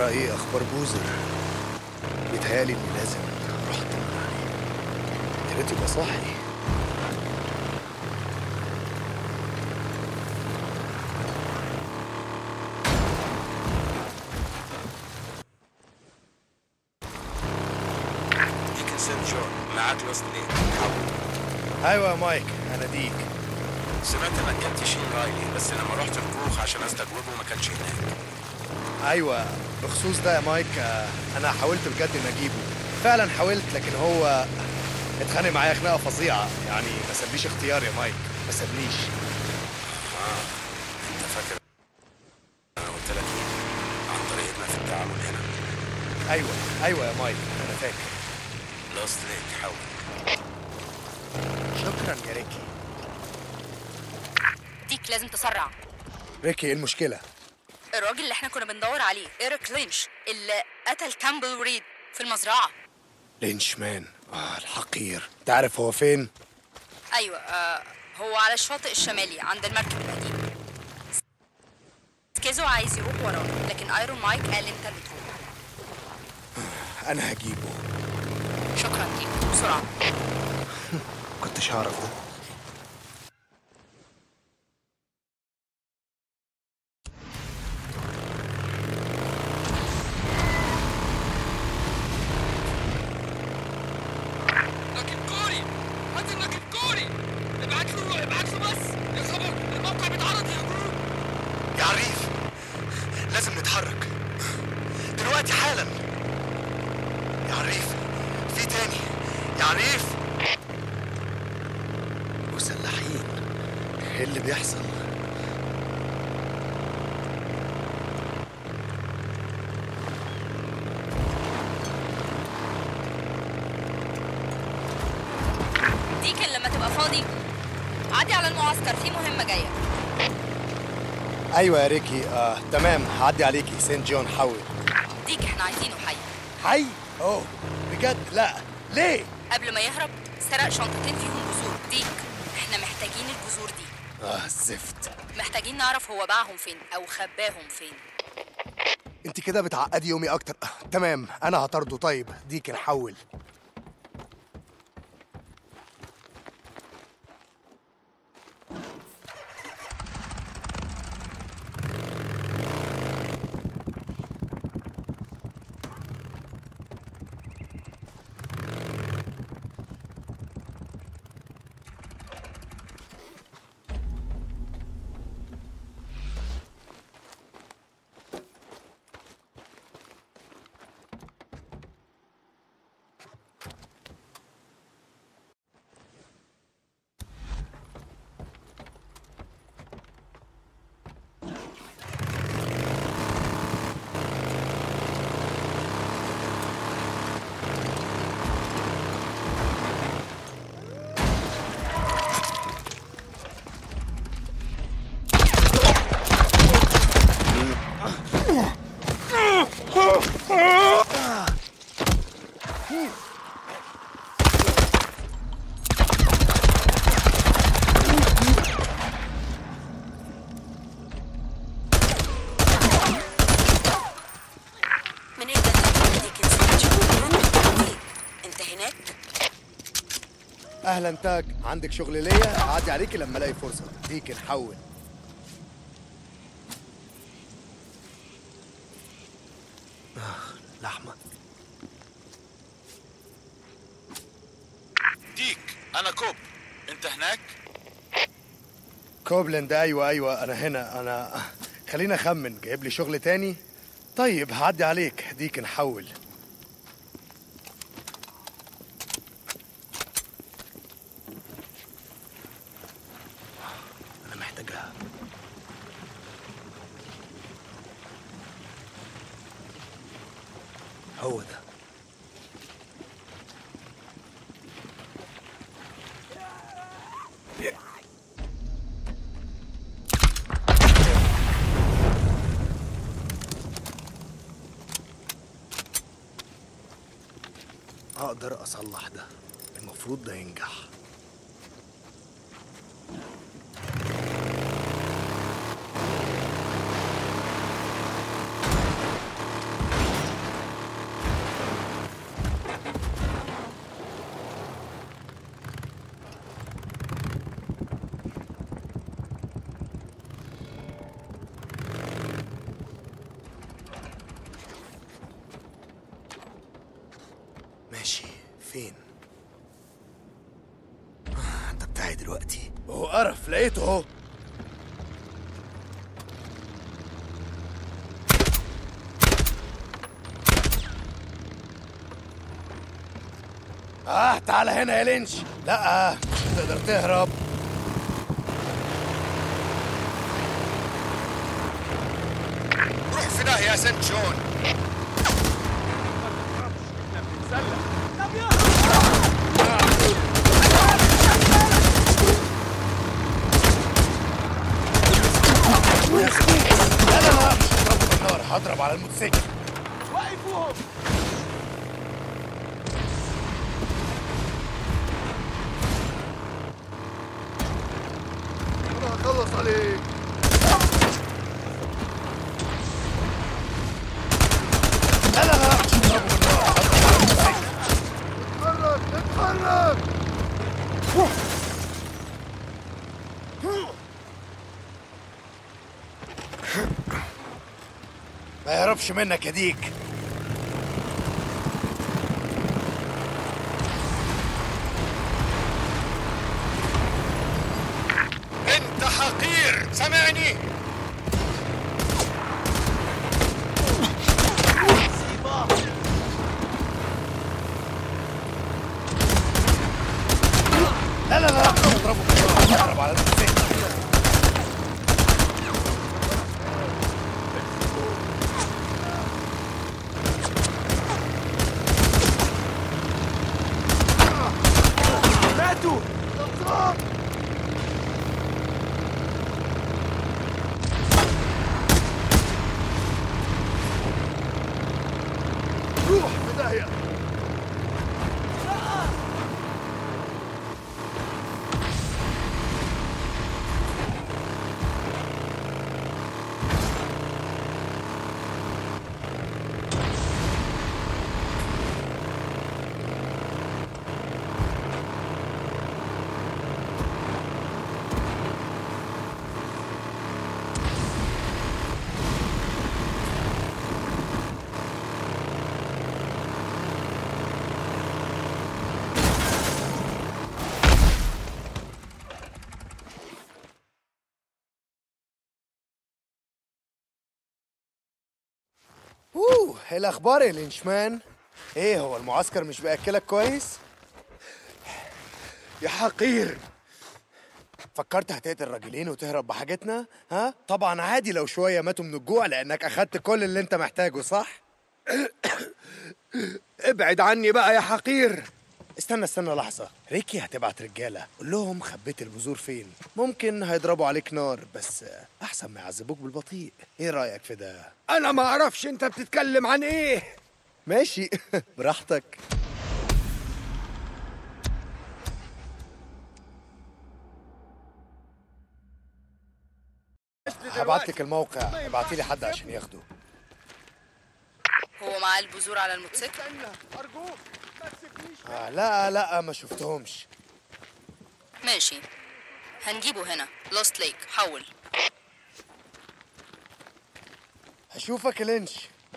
ترى ايه اخبار بوزر بيتهيالي اني لازم اروح اطمن عليه يا ريت يبقى صاحي ديكن سنت جون معاك لوست ليك ايوه يا مايك انا ديك سمعت انك جبت شين رايلي بس لما رحت الكوخ عشان استجوبه ما كانش هناك ايوه بخصوص ده يا مايك آه، انا حاولت بجد ان اجيبه فعلا حاولت لكن هو اتخانق معايا خناقه فظيعه يعني ما سابليش اختيار يا مايك ما سابليش اه انت فاكر انا قلت لك ايه عن طريقتنا في التعامل هنا ايوه ايوه يا مايك انا فاكر لوست ليك حاول شكرا يا ريكي ديك لازم تسرع ريكي ايه المشكله الراجل اللي احنا كنا بندور عليه ايريك لينش اللي قتل كامبل وريد في المزرعه لينش مان اه الحقير تعرف هو فين ايوه آه هو على الشاطئ الشمالي عند المركب القديم سكيزو عايز يروح وراه لكن ايرون مايك قال انت اللي تروح انا هجيبه شكرا ديك بسرعه كنتش هعرف ده لكن كوري هات لكن كوري ابعت له ابعت له بس يا خبر الموقع بيتعرض لهجوم يا عريف لازم نتحرك دلوقتي حالا يا عريف في تاني يا عريف مسلحين ايه اللي بيحصل ديك لما تبقى فاضي عدي على المعسكر في مهمه جايه ايوه يا ريكي آه تمام هعدي عليكي سين جون حول ديك احنا عايزينه حي حي اوه بجد لا ليه قبل ما يهرب سرق شنطتين فيهم بذور ديك احنا محتاجين البذور دي اه الزفت محتاجين نعرف هو باعهم فين او خباهم فين انت كده بتعقدي يومي اكتر آه تمام انا هطرده طيب ديك نحول من امتى انت ديك ديك انت هناك اهلا تاج عندك شغل ليا هعدي عليكي لما الاقي فرصه ديك نحول آه، لحمه ديك انا كوب انت هناك كوبلند ايوه ايوه انا هنا انا خلينا اخمن جايب لي شغل تاني طيب هعدي عليك ديك نحول انا محتاجها هو ده اقدر اصلح ده المفروض ده ينجح ماشي فين آه، ده بتاعي دلوقتي هو قرف لقيته اهو اه تعال هنا يا لينش لا تقدر تهرب روح في داهية يا سنت جون لا لا لا مش هضربه بالنار هضرب على الموتوسيكل انا هخلص عليك لا لا لا مش هضربه بالنار هضرب على الموتوسيكل اتحرك اتحرك ما يهربش منك يا ديك انت حقير سامعني لا لا لا اضربه بالنار اضرب على الموتوسيكل ماتوا روح في داهيه اوه ايه الاخبار يا لينشمان ايه هو المعسكر مش بياكلك كويس يا حقير فكرت هتقتل راجلين وتهرب بحاجتنا ها طبعا عادي لو شويه ماتوا من الجوع لانك اخدت كل اللي انت محتاجه صح ابعد عني بقى يا حقير استنى استنى لحظة ريكي هتبعت رجالة قول لهم خبيت البذور فين ممكن هيضربوا عليك نار بس أحسن ما يعذبوك بالبطيء إيه رأيك في ده؟ أنا ما أعرفش أنت بتتكلم عن إيه ماشي براحتك هبعت لك الموقع ابعتي لي حد عشان ياخده هو معاه البذور على الموتوسيكل آه لا لا ما شفتهمش ماشي هنجيبه هنا لوست ليك حول هشوفك يا لينش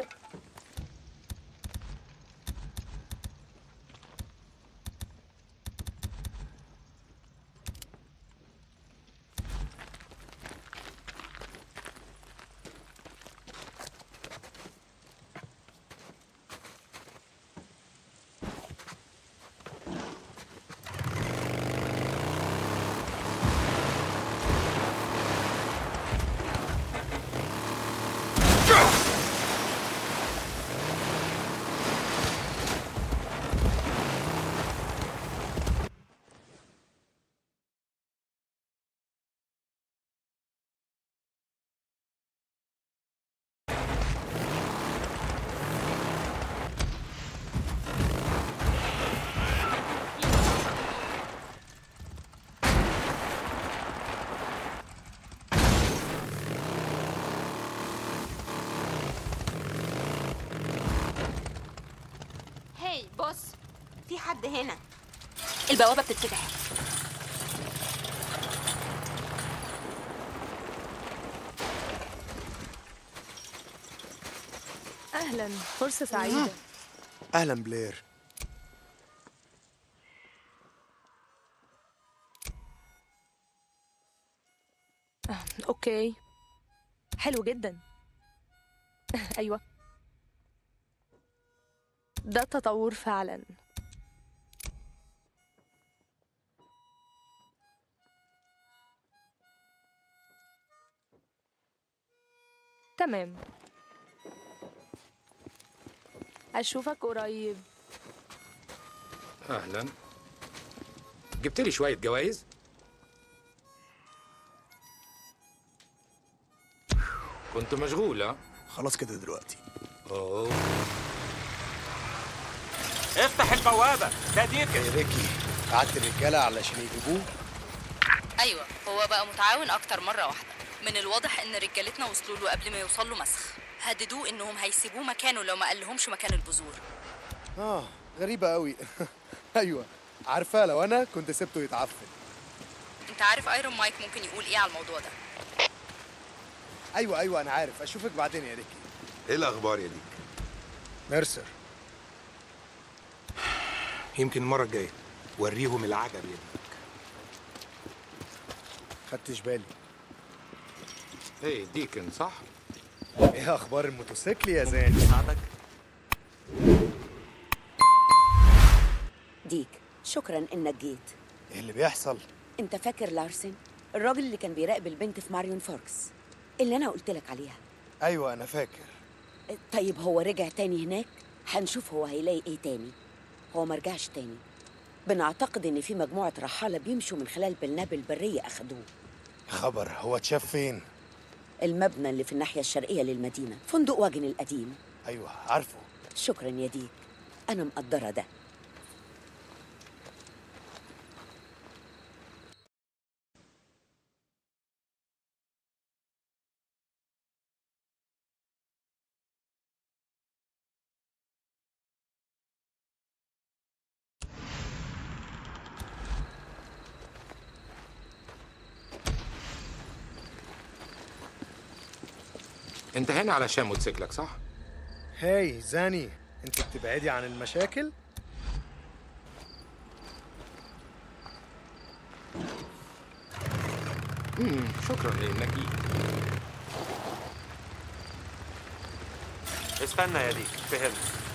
هاي بص في حد هنا البوابة بتتفتح أهلا فرصة سعيدة اهلا بلير اوكي حلو جدا ايوه ده تطور فعلا تمام اشوفك قريب اهلا جبت لي شويه جوائز كنت مشغول ها خلاص كده دلوقتي اوه افتح البوابة ده ديكن يا ريكي قعدت الرجاله علشان يجيبوه ايوه هو بقى متعاون اكتر مره واحده من الواضح ان رجالتنا وصلوا له قبل ما يوصل له مسخ هددوه انهم هيسيبوه مكانه لو ما قالهمش مكان البذور اه غريبه قوي ايوه عارفه لو انا كنت سبته يتعفن انت عارف ايرون مايك ممكن يقول ايه على الموضوع ده ايوه ايوه انا عارف اشوفك بعدين يا ريكي ايه الاخبار يا ديك ميرسر يمكن المره الجايه وريهم العجب يا ديك خدتش بالي ايه ديكن صح ايه اخبار الموتوسيكل يا زاني ساعدك ديك شكرا انك جيت ايه اللي بيحصل انت فاكر لارسن الراجل اللي كان بيراقب البنت في ماريون فوركس اللي انا قلت لك عليها ايوه انا فاكر طيب هو رجع تاني هناك هنشوف هو هيلاقي ايه تاني هو مرجعش تاني بنعتقد ان في مجموعه رحاله بيمشوا من خلال بلناب البريه اخدوه خبر هو اتشاف فين المبنى اللي في الناحيه الشرقيه للمدينه فندق واجن القديم ايوه عارفه شكرا يا ديك انا مقدره ده انت هنا علشان موتوسيكلك صح هاي زاني انت بتبعدي عن المشاكل امم شكرا لانك جيت استنى يا ديك فهمت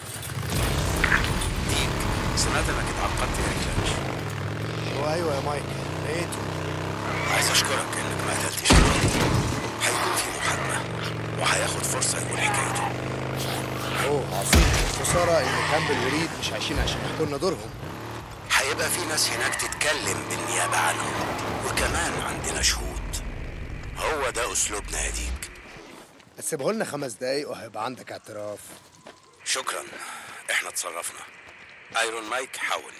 ديك سمعت انك اتعقدت يا ريكلانش هو ايوه يا مايك لقيته عايز اشكرك انك ما قتلتش الراجل هيكون في محاكمه وهياخد فرصه يقول حكايته اوه عظيم خساره ان كامبل وريد مش عايشين عشان يحكوا لنا دورهم هيبقى في ناس هناك تتكلم بالنيابه عنهم وكمان عندنا شهود هو ده اسلوبنا يا ديك بس سيبه لنا خمس دقايق وهيبقى عندك اعتراف شكرا احنا اتصرفنا ايرون مايك حاول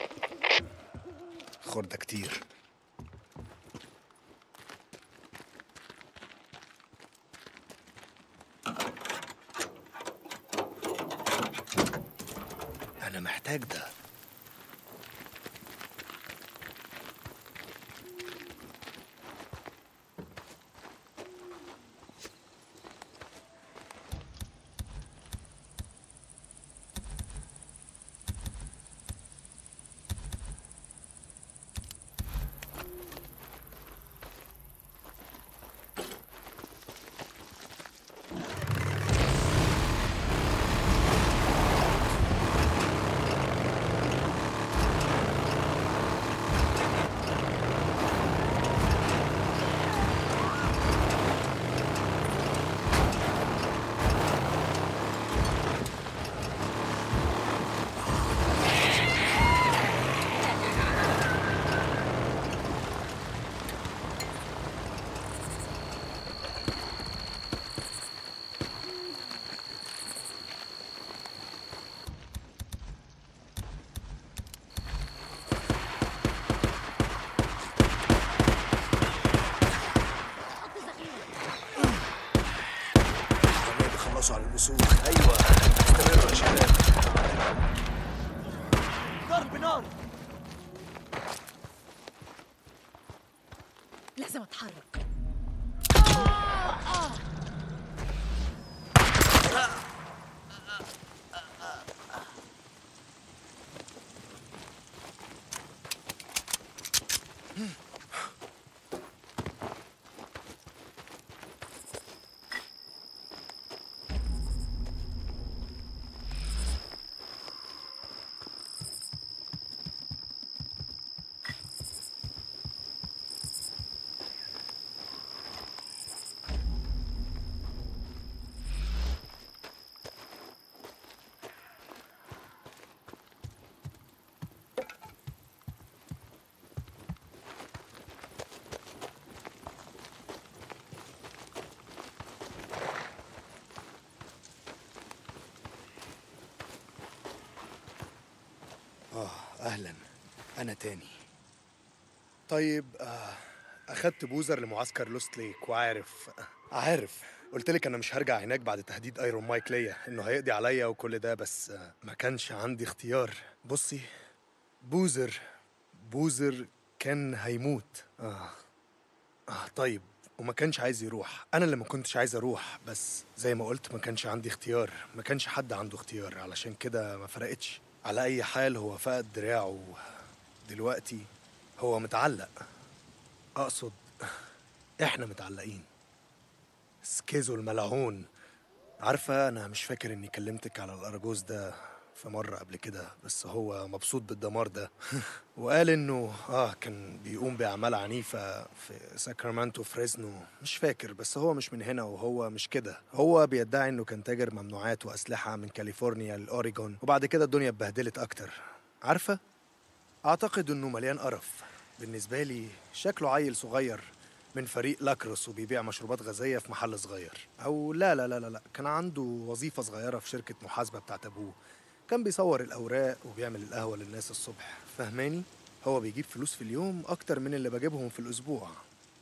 خردة كتير أنا محتاج ده الشباب بيخلصوا على الوصول أيوة استمروا يا شباب لازم اتحرك اه اهلا انا تاني طيب آه اخدت بوزر لمعسكر لوست ليك وعارف عارف قلت لك انا مش هرجع هناك بعد تهديد ايرون مايك ليا انه هيقضي عليا وكل ده بس آه ما كانش عندي اختيار بصي بوزر بوزر كان هيموت اه اه طيب وما كانش عايز يروح انا اللي ما كنتش عايز اروح بس زي ما قلت ما كانش عندي اختيار ما كانش حد عنده اختيار علشان كده ما فرقتش على اي حال هو فقد دراعه دلوقتي هو متعلق اقصد احنا متعلقين سكيزو الملعون عارفة أنا مش فاكر إني كلمتك على الأراجوز ده في مرة قبل كده بس هو مبسوط بالدمار ده وقال إنه آه كان بيقوم بأعمال عنيفة في ساكرامنتو فريزنو مش فاكر بس هو مش من هنا وهو مش كده هو بيدعي إنه كان تاجر ممنوعات وأسلحة من كاليفورنيا لأوريجون وبعد كده الدنيا اتبهدلت أكتر عارفة أعتقد إنه مليان قرف بالنسبة لي شكله عيل صغير من فريق لاكروس وبيبيع مشروبات غازية في محل صغير أو لا لا لا لا لا كان عنده وظيفة صغيرة في شركة محاسبة بتاعت أبوه كان بيصور الأوراق وبيعمل القهوة للناس الصبح فهماني؟ هو بيجيب فلوس في اليوم أكتر من اللي بجيبهم في الأسبوع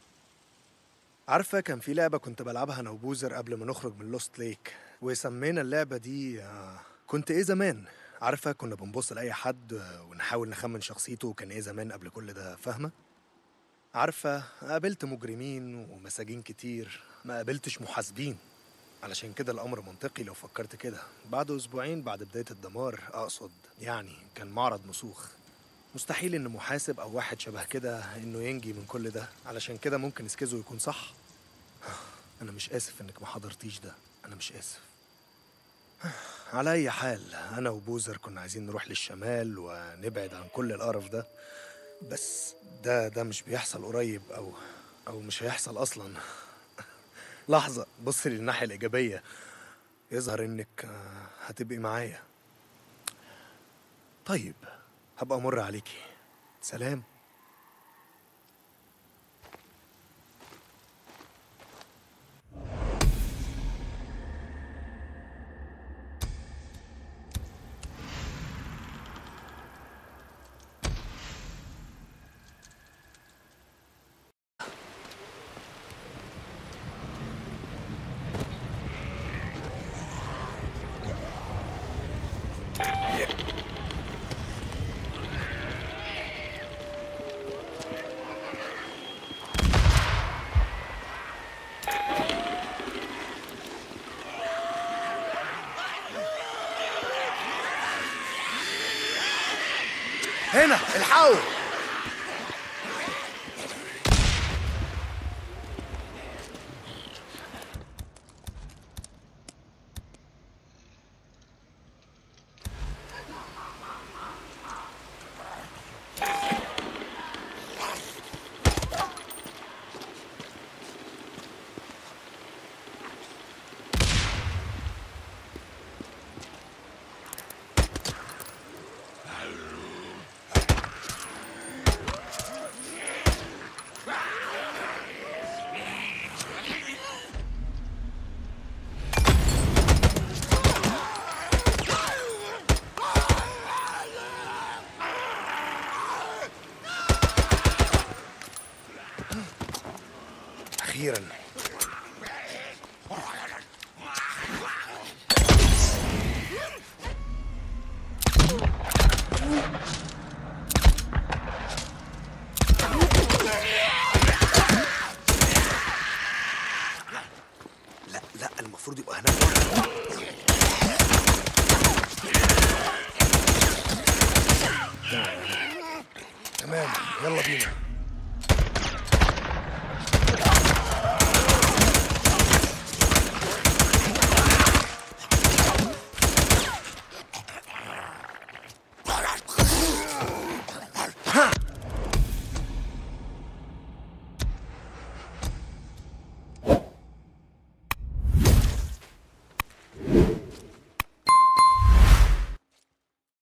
عارفة كان في لعبة كنت بلعبها أنا وبوزر قبل ما نخرج من لوست ليك وسمينا اللعبة دي آه، كنت إيه زمان عارفة كنا بنبص لأي حد آه، ونحاول نخمن شخصيته كان إيه زمان قبل كل ده فاهمة؟ عارفة قابلت مجرمين ومساجين كتير ما قابلتش محاسبين علشان كده الأمر منطقي لو فكرت كده بعد أسبوعين بعد بداية الدمار أقصد يعني كان معرض مسوخ مستحيل إن محاسب أو واحد شبه كده إنه ينجي من كل ده علشان كده ممكن سكيزو يكون صح أنا مش آسف إنك ما حضرتيش ده أنا مش آسف على أي حال أنا وبوزر كنا عايزين نروح للشمال ونبعد عن كل القرف ده بس ده ده مش بيحصل قريب او او مش هيحصل اصلا لحظة بصي للناحية الإيجابية يظهر إنك آه، هتبقي معايا طيب هبقى أمر عليكي سلام هنا الحقوا أخيرا لا لا المفروض يبقى هناك تمام يلا بينا